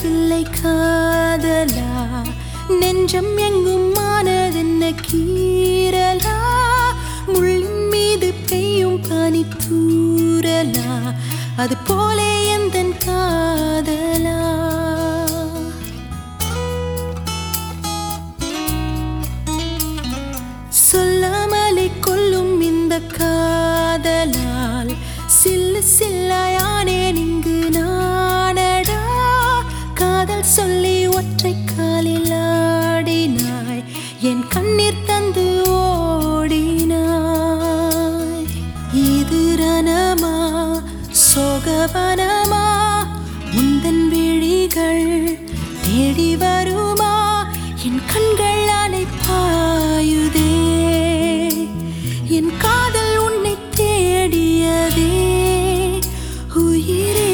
காணவில்லை காதலா நெஞ்சம் எங்கும் மானதென்ன கீரலா முள்ளின் மீது பெய்யும் பனி தூரலா அது போலே எந்தன் காதலா சொல்லாமலே கொல்லும் இந்த காதலால் சில்லு சில்லாயானேன் இங்கு நானடா காதல் சொல்லி ஒற்றை காலில் ஆடினாய் என் கண்ணீர் தந்து ஓடினாய் இது ரணமா சோகவனமா முந்தன் விழிகள் தேடி வருமா என் கண்கள் அலை பாயுதே என் காதல் உன்னை தேடியதே உயிரே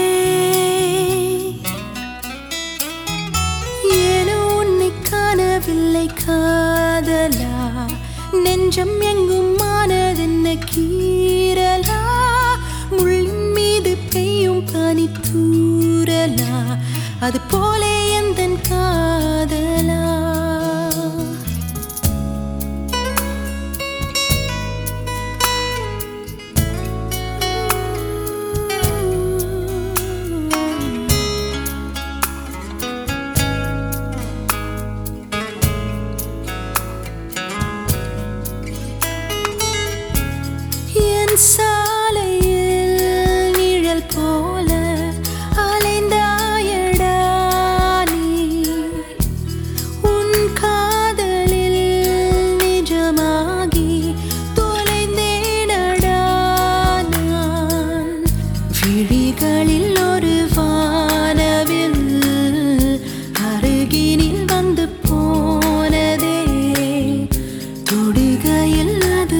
ஏனோ உன்னை காணவில்லை காதலா நெஞ்சம் எங்கும் மானதென்ன கீரலா முள்ளின் மீது பெய்யும் பனி தூரலா அது போலே எந்தன் காதலா என் சாலையில் நிழல் போல அலைந்தாயடா நீ உன் காதலில் நிஜமாகி தொலைந்தேனடா நான் விழிகளில் ஒரு வானவில் அருகினில் வந்து போனதே தொடுகையில் அது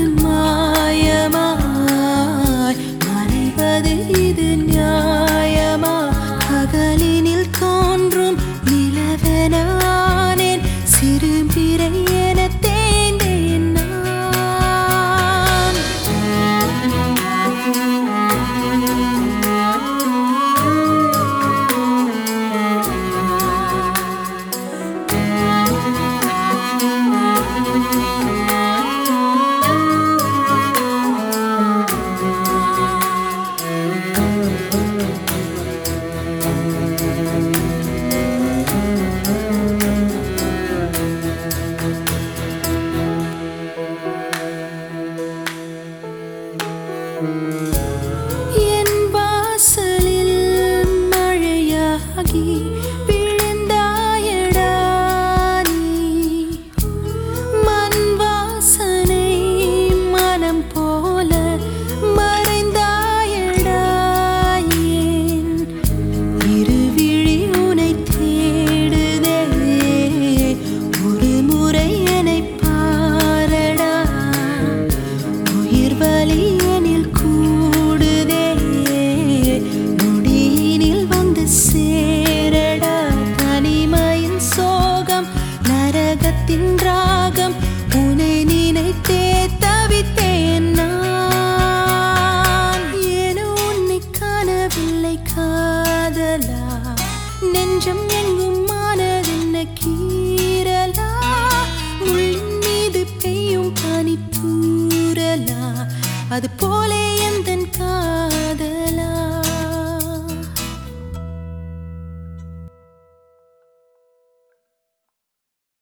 மாயமாய் மறைவது இது நியாயமா பகலினில் தோன்றும் நிலவனானேன் சிறு பிறை என தேய்ந்தேன் நான் என் வாசலில் மழையாகி விழுந்தாயடா நீ மண் வாசனை மனம் போல மறைந்தாயடா ஏன் இருவிழி உனை தேடுதே ஒரு முறை என்னை பாரடா உயிர் வலி எனில் கூடுதே நொடியினில் வந்து சேரடா தனிமையின் சோகம் நரகத்தின் ராகம் உனை நினைத்தே தவித்தேன் நான் ஏனோ உன்னை காணவில்லை காதலா நெஞ்சம் எங்கும் மானதென்ன கீரலா முள்ளின் மீது பெய்யும் பனி தூரலா அது போலே எந்தன் கா